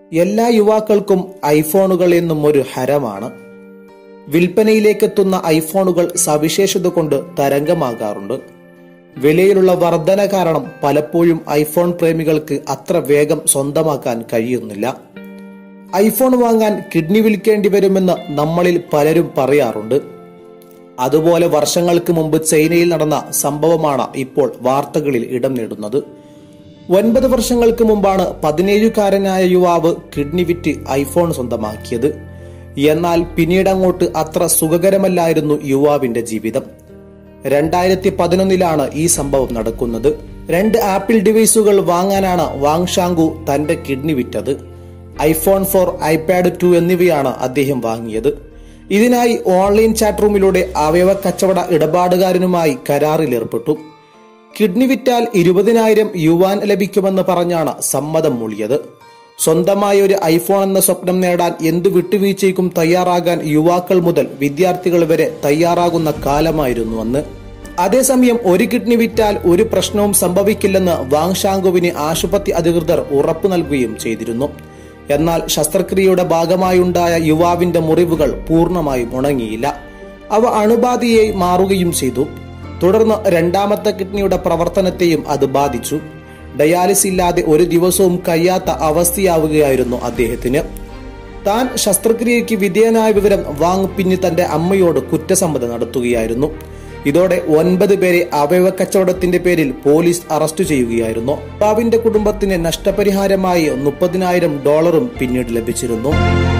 എല്ലാ യുവാക്കൾക്കും ഐഫോണുകൾ എന്നും ഒരു ഹരമാണ് വിൽപ്പനയിലേക്കെത്തുന്ന ഐഫോണുകൾ സവിശേഷത കൊണ്ട് തരംഗമാകാറുണ്ട് വിലയിലുള്ള വർധന കാരണം പലപ്പോഴും ഐഫോൺ പ്രേമികൾക്ക് അത്ര വേഗം സ്വന്തമാക്കാൻ കഴിയുന്നില്ല ഐഫോൺ വാങ്ങാൻ കിഡ്നി വിൽക്കേണ്ടി വരുമെന്ന് നമ്മളിൽ പലരും പറയാറുണ്ട് അതുപോലെ വർഷങ്ങൾക്ക് മുമ്പ് ചൈനയിൽ നടന്ന സംഭവമാണ് ഇപ്പോൾ വാർത്തകളിൽ ഇടം നേടുന്നത് ഒൻപത് വർഷങ്ങൾക്ക് മുമ്പാണ് പതിനേഴുകാരനായ യുവാവ് കിഡ്നി വിറ്റ് ഐഫോൺ സ്വന്തമാക്കിയത് എന്നാൽ പിന്നീട് അങ്ങോട്ട് അത്ര സുഖകരമല്ലായിരുന്നു യുവാവിന്റെ ജീവിതം രണ്ടായിരത്തി പതിനൊന്നിലാണ് ഈ സംഭവം നടക്കുന്നത് രണ്ട് ആപ്പിൾ ഡിവൈസുകൾ വാങ്ങാനാണ് വാങ് ഷാങ്കു തന്റെ കിഡ്നി വിറ്റത് ഐഫോൺ ഫോർ ഐപാഡ് ടു എന്നിവയാണ് അദ്ദേഹം വാങ്ങിയത് ഇതിനായി ഓൺലൈൻ ചാറ്റ് റൂമിലൂടെ അവയവ കച്ചവട ഇടപാടുകാരനുമായി കരാറിലേർപ്പെട്ടു കിഡ്നി വിറ്റാൽ ഇരുപതിനായിരം യുവാൻ ലഭിക്കുമെന്ന് പറഞ്ഞാണ് സമ്മതം മൂളിയത് സ്വന്തമായ ഒരു ഐഫോൺ എന്ന സ്വപ്നം നേടാൻ എന്തു വിട്ടുവീഴ്ചയ്ക്കും തയ്യാറാകാൻ യുവാക്കൾ മുതൽ വിദ്യാർത്ഥികൾ വരെ തയ്യാറാകുന്ന കാലമായിരുന്നു അന്ന് അതേസമയം ഒരു കിഡ്നി വിറ്റാൽ ഒരു പ്രശ്നവും സംഭവിക്കില്ലെന്ന് വാങ് ഷാങ്കുവിന് ആശുപത്രി അധികൃതർ ഉറപ്പു നൽകുകയും ചെയ്തിരുന്നു എന്നാൽ ശസ്ത്രക്രിയയുടെ ഭാഗമായുണ്ടായ യുവാവിന്റെ മുറിവുകൾ പൂർണ്ണമായും ഉണങ്ങിയില്ല അവ അണുബാധയായി മാറുകയും ചെയ്തു തുടർന്ന് രണ്ടാമത്തെ കിഡ്നിയുടെ പ്രവർത്തനത്തെയും അത് ബാധിച്ചു ഡയാലിസ് ഇല്ലാതെ ഒരു ദിവസവും കഴിയാത്ത അവസ്ഥയാവുകയായിരുന്നു അദ്ദേഹത്തിന് താൻ ശസ്ത്രക്രിയയ്ക്ക് വിധേയനായ വിവരം വാങ് പിന്നി തന്റെ അമ്മയോട് കുറ്റസമ്മതം നടത്തുകയായിരുന്നു ഇതോടെ ഒൻപത് പേരെ അവയവ കച്ചവടത്തിന്റെ പേരിൽ പോലീസ് അറസ്റ്റ് ചെയ്യുകയായിരുന്നു ബാബിന്റെ കുടുംബത്തിന് നഷ്ടപരിഹാരമായി മുപ്പതിനായിരം ഡോളറും പിന്നീട് ലഭിച്ചിരുന്നു